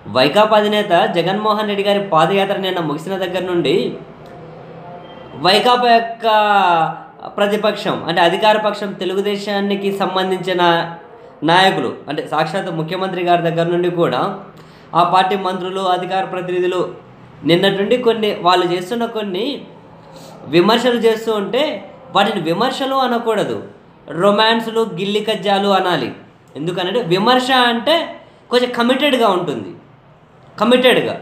వైకాపా అధినేత జగన్మోహన్ రెడ్డి గారి పాదయాత్ర నిన్న ముగిసిన దగ్గర నుండి వైకాపా యొక్క ప్రతిపక్షం అంటే అధికార పక్షం తెలుగుదేశానికి సంబంధించిన నాయకులు అంటే సాక్షాత్ ముఖ్యమంత్రి గారి దగ్గర నుండి కూడా ఆ పార్టీ మంత్రులు అధికార ప్రతినిధులు నిన్నటి నుండి కొన్ని వాళ్ళు చేస్తున్న కొన్ని విమర్శలు చేస్తూ ఉంటే వాటిని విమర్శలు అనకూడదు రొమాన్స్లు గిల్లి కజ్జాలు అనాలి ఎందుకనంటే విమర్శ అంటే కొంచెం కమిటెడ్గా ఉంటుంది కమిటెడ్గా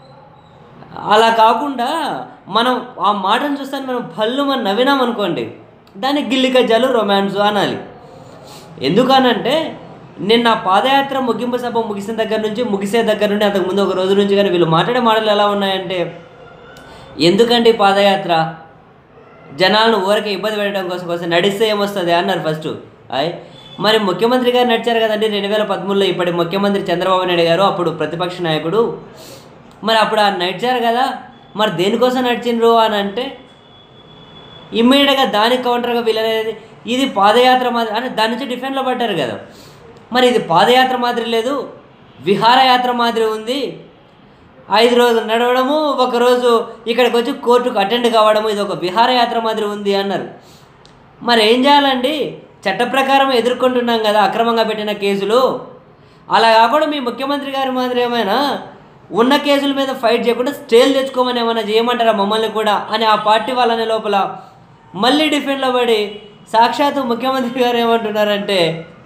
అలా కాకుండా మనం ఆ మాటను చూస్తే మనం భల్లు మనం నవ్వినాం అనుకోండి దాన్ని గిల్లి కజ్జాలు రొమాన్స్ అనాలి ఎందుకనంటే నిన్న పాదయాత్ర ముగింపు సభ ముగిసిన దగ్గర నుంచి ముగిసే దగ్గర నుండి అంతకు ముందు ఒక రోజు నుంచి కానీ వీళ్ళు మాట్లాడే మాటలు ఎలా ఉన్నాయంటే ఎందుకండి ఈ పాదయాత్ర జనాలను ఊరికే ఇబ్బంది పెట్టడం కోసం కోసం నడిస్తే ఏమొస్తుంది అన్నారు ఫస్ట్ అయ్ మరి ముఖ్యమంత్రి గారు నడిచారు కదండి రెండు వేల పదమూడులో ఇప్పటి ముఖ్యమంత్రి చంద్రబాబు నాయుడు గారు అప్పుడు ప్రతిపక్ష నాయకుడు మరి అప్పుడు ఆ నడిచారు కదా మరి దేనికోసం నడిచిండ్రు అని అంటే ఇమ్మీడియట్గా దానికి కౌంటర్గా వీళ్ళనేది ఇది పాదయాత్ర మాదిరి అని దాని నుంచి డిఫెండ్లో పడ్డారు కదా మరి ఇది పాదయాత్ర మాదిరి లేదు విహారయాత్ర మాదిరి ఉంది ఐదు రోజులు నడవడము ఒకరోజు ఇక్కడికి వచ్చి కోర్టుకు అటెండ్ కావడము ఇది ఒక విహారయాత్ర మాదిరి ఉంది అన్నారు మరి ఏం చేయాలండి చట్ట ప్రకారం ఎదుర్కొంటున్నాం కదా అక్రమంగా పెట్టిన కేసులు అలా కాకుండా మీ ముఖ్యమంత్రి గారి మాదిరి ఏమైనా ఉన్న కేసుల మీద ఫైట్ చేయకుండా స్టేలు తెచ్చుకోమని ఏమైనా చేయమంటారా మమ్మల్ని కూడా అని ఆ పార్టీ వాళ్ళని లోపల మళ్ళీ డిఫెండ్లో పడి సాక్షాత్తు ముఖ్యమంత్రి గారు ఏమంటున్నారంటే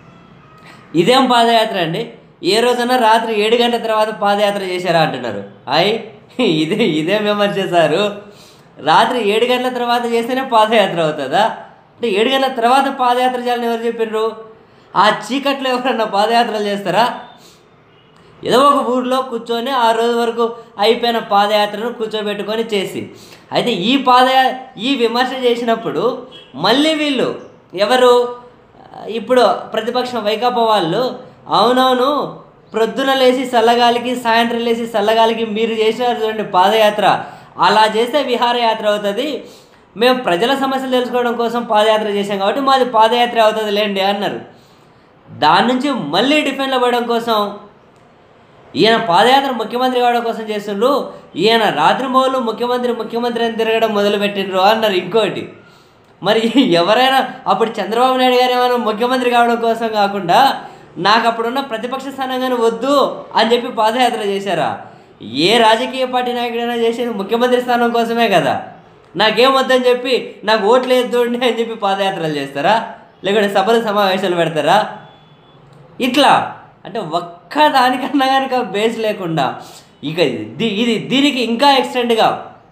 ఇదేం పాదయాత్ర అండి ఏ రోజైనా రాత్రి ఏడు గంటల తర్వాత పాదయాత్ర చేశారా అంటున్నారు అయ్ ఇదే ఇదే విమర్శ సారు రాత్రి ఏడు గంటల తర్వాత చేస్తేనే పాదయాత్ర అవుతుందా అంటే ఏడు గంటల తర్వాత పాదయాత్ర చేయాలని ఎవరు చెప్పిండ్రు ఆ చీకట్లో ఎవరన్నా పాదయాత్రలు చేస్తారా ఏదో ఒక ఊర్లో కూర్చొని ఆ రోజు వరకు అయిపోయిన పాదయాత్రను కూర్చోబెట్టుకొని చేసి అయితే ఈ పాదయా ఈ విమర్శ చేసినప్పుడు మళ్ళీ వీళ్ళు ఎవరు ఇప్పుడు ప్రతిపక్షం వైకాపా వాళ్ళు అవునవును ప్రొద్దున లేచి చల్లగాలికి సాయంత్రం లేచి చల్లగాలికి మీరు చేసినారు చూడండి పాదయాత్ర అలా చేస్తే విహారయాత్ర అవుతుంది మేము ప్రజల సమస్యలు తెలుసుకోవడం కోసం పాదయాత్ర చేశాం కాబట్టి మాది పాదయాత్ర అవుతుంది లేండి అన్నారు దాని నుంచి మళ్ళీ డిఫెండ్లో పడడం కోసం ఈయన పాదయాత్ర ముఖ్యమంత్రి కావడం కోసం చేస్తుండ్రు ఈయన రాత్రి మొదలు ముఖ్యమంత్రి ముఖ్యమంత్రి అని తిరగడం మొదలుపెట్టిండ్రు అన్నారు ఇంకోటి మరి ఎవరైనా అప్పుడు చంద్రబాబు నాయుడు గారు ఏమైనా ముఖ్యమంత్రి కావడం కోసం కాకుండా నాకు అప్పుడున్న ప్రతిపక్ష స్థానంగానే వద్దు అని చెప్పి పాదయాత్ర చేశారా ఏ రాజకీయ పార్టీ నాయకుడైనా చేసేది ముఖ్యమంత్రి స్థానం కోసమే కదా నాకేం వద్దని చెప్పి నాకు ఓట్లు వేద్దండి అని చెప్పి పాదయాత్రలు చేస్తారా లేకుంటే సభలు సమావేశాలు పెడతారా ఇట్లా అంటే ఒక్క దానికన్నా కనుక బేస్ లేకుండా ఇక ఇది ఇది దీనికి ఇంకా ఎక్స్టెండ్గా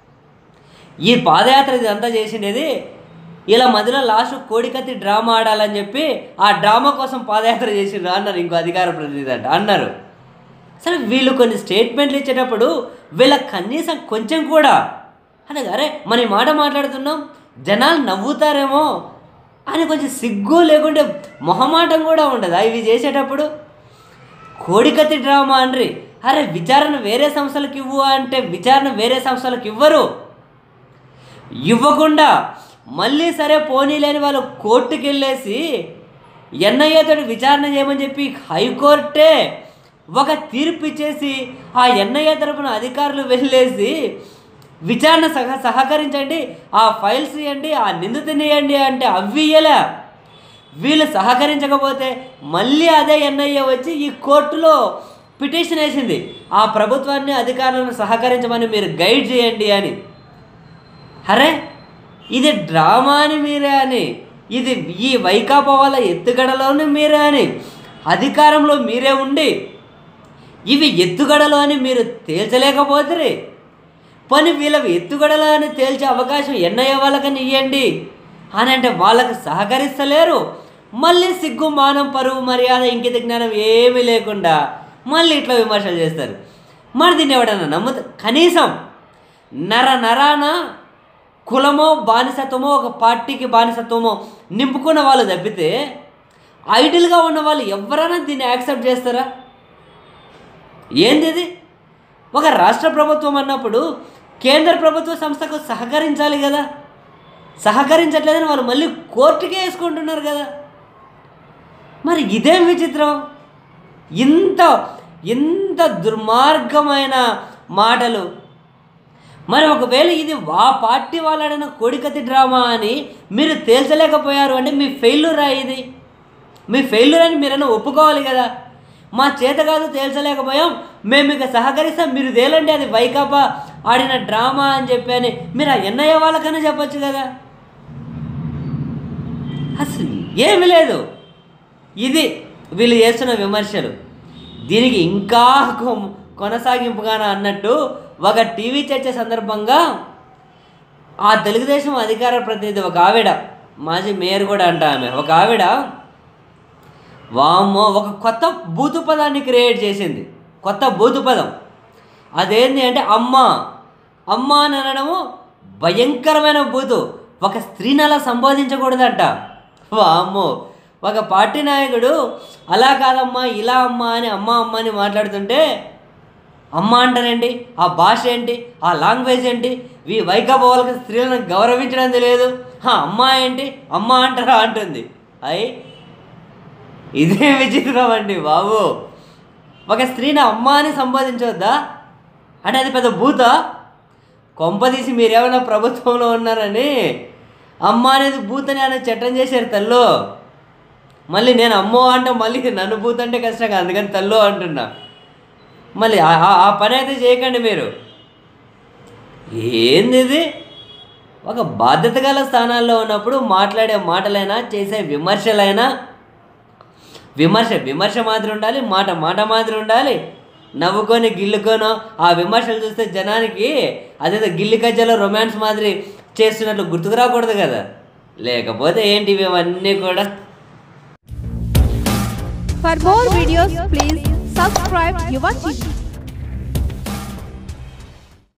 ఈ పాదయాత్ర ఇదంతా చేసిండేది ఇలా మధ్యలో లాస్ట్ కోడికత్తి డ్రామా ఆడాలని చెప్పి ఆ డ్రామా కోసం పాదయాత్ర చేసిండ్రు అన్నారు ఇంకో అధికార ప్రతినిధి అంట అన్నారు సరే వీళ్ళు కొన్ని స్టేట్మెంట్లు ఇచ్చేటప్పుడు వీళ్ళ కనీసం కొంచెం కూడా అంటే అరే మన ఈ మాట మాట్లాడుతున్నాం జనాలు నవ్వుతారేమో అని కొంచెం సిగ్గు లేకుంటే మొహమాటం కూడా ఉండదా ఇవి చేసేటప్పుడు కోడికత్తి డ్రామా అండ్రి అరే విచారణ వేరే సంస్థలకు ఇవ్వు అంటే విచారణ వేరే సంస్థలకు ఇవ్వరు ఇవ్వకుండా మళ్ళీ సరే పోనీ లేని వాళ్ళు కోర్టుకి వెళ్ళేసి ఎన్ఐఏతో విచారణ చేయమని చెప్పి హైకోర్టే ఒక తీర్పు ఇచ్చేసి ఆ ఎన్ఐఏ తరపున అధికారులు వెళ్ళేసి విచారణ సహ సహకరించండి ఆ ఫైల్స్ ఇవ్వండి ఆ నిందితుని ఇవ్వండి అంటే అవి ఇయ్యలే వీళ్ళు సహకరించకపోతే మళ్ళీ అదే ఎన్ఐఏ వచ్చి ఈ కోర్టులో పిటిషన్ వేసింది ఆ ప్రభుత్వాన్ని అధికారులను సహకరించమని మీరు గైడ్ చేయండి అని అరే ఇది డ్రామా అని మీరే అని ఇది ఈ వైకాపా వాళ్ళ ఎత్తుగడలోని మీరే అని అధికారంలో మీరే ఉండి ఇవి ఎత్తుగడలు అని మీరు తేల్చలేకపోతే పని వీళ్ళవి ఎత్తుగడలు అని తేల్చే అవకాశం ఎన్నయ్య వాళ్ళకని ఇవ్వండి అని అంటే వాళ్ళకి సహకరిస్తలేరు మళ్ళీ సిగ్గు మానం పరువు మర్యాద ఇంకిత జ్ఞానం ఏమీ లేకుండా మళ్ళీ ఇట్లా విమర్శలు చేస్తారు మరి దీన్ని ఎవడన్నా నమ్ముతా కనీసం నర నరాన కులమో బానిసత్వమో ఒక పార్టీకి బానిసత్వమో నింపుకున్న వాళ్ళు తప్పితే ఐడిల్గా ఉన్న వాళ్ళు ఎవరైనా దీన్ని యాక్సెప్ట్ చేస్తారా ఏంది ఇది ఒక రాష్ట్ర ప్రభుత్వం అన్నప్పుడు కేంద్ర ప్రభుత్వ సంస్థకు సహకరించాలి కదా సహకరించట్లేదని వాళ్ళు మళ్ళీ కోర్టుకే వేసుకుంటున్నారు కదా మరి ఇదేం విచిత్రం ఇంత ఎంత దుర్మార్గమైన మాటలు మరి ఒకవేళ ఇది వా పార్టీ వాళ్ళడిన కోడికత్తి డ్రామా అని మీరు తేల్చలేకపోయారు అంటే మీ ఫెయిల్యూరా ఇది మీ ఫెయిల్యూర్ అని మీరైనా ఒప్పుకోవాలి కదా మా చేత కాదు తేల్చలేకపోయాం మేము ఇక సహకరిస్తాం మీరు తేలండి అది వైకాపా ఆడిన డ్రామా అని చెప్పి అని మీరు ఆ ఎన్నయ్య వాళ్ళకన్నా చెప్పొచ్చు కదా అసలు ఏమి లేదు ఇది వీళ్ళు చేస్తున్న విమర్శలు దీనికి ఇంకా కొ- కొనసాగింపుగాన అన్నట్టు ఒక టీవీ చర్చ సందర్భంగా ఆ తెలుగుదేశం అధికార ప్రతినిధి ఒక ఆవిడ మాజీ మేయర్ కూడా అంట ఆమె ఒక ఆవిడ వామ్మో ఒక కొత్త బూతు పదాన్ని క్రియేట్ చేసింది కొత్త బూతు పదం అదేంటి అంటే అమ్మ అమ్మ అని అనడము భయంకరమైన బూతు ఒక స్త్రీని అలా సంబోధించకూడదంట వామ్మో ఒక పార్టీ నాయకుడు అలా కాదమ్మా ఇలా అమ్మా అని అమ్మ అమ్మ అని మాట్లాడుతుంటే అమ్మ అంటారండి ఆ భాష ఏంటి ఆ లాంగ్వేజ్ ఏంటి వీ వైకాపా వాళ్ళకి స్త్రీలను గౌరవించడం తెలియదు "హా, అమ్మ ఏంటి అమ్మ అంటారా అంటుంది అయి ఇదే విచిత్రం అండి బాబు ఒక స్త్రీని అమ్మ అని సంబోధించవద్దా అంటే అది పెద్ద భూత కొంపదీసి మీరేమైనా ప్రభుత్వంలో ఉన్నారని అమ్మ అనేది భూతని అనే చట్టం చేశారు తల్లో మళ్ళీ నేను అమ్మో అంటే మళ్ళీ నన్ను భూత అంటే కష్టం కాదు అందుకని తల్లో అంటున్నా మళ్ళీ ఆ- ఆ- ఆ పని అయితే చేయకండి మీరు ఏంది ఇది ఒక బాధ్యత గల స్థానాల్లో ఉన్నప్పుడు మాట్లాడే మాటలైనా చేసే విమర్శలైనా విమర్శ విమర్శ మాదిరి ఉండాలి మాట మాట మాదిరి ఉండాలి నవ్వుకొని గిల్లుకోనో ఆ విమర్శలు చూస్తే జనానికి అదేదో గిల్లి కజ్జలో రొమాన్స్ మాదిరి చేస్తున్నట్లు గుర్తుకు రాకూడదు కదా లేకపోతే ఏంటి ఇవన్నీ కూడా For more videos, please subscribe Yuva TV.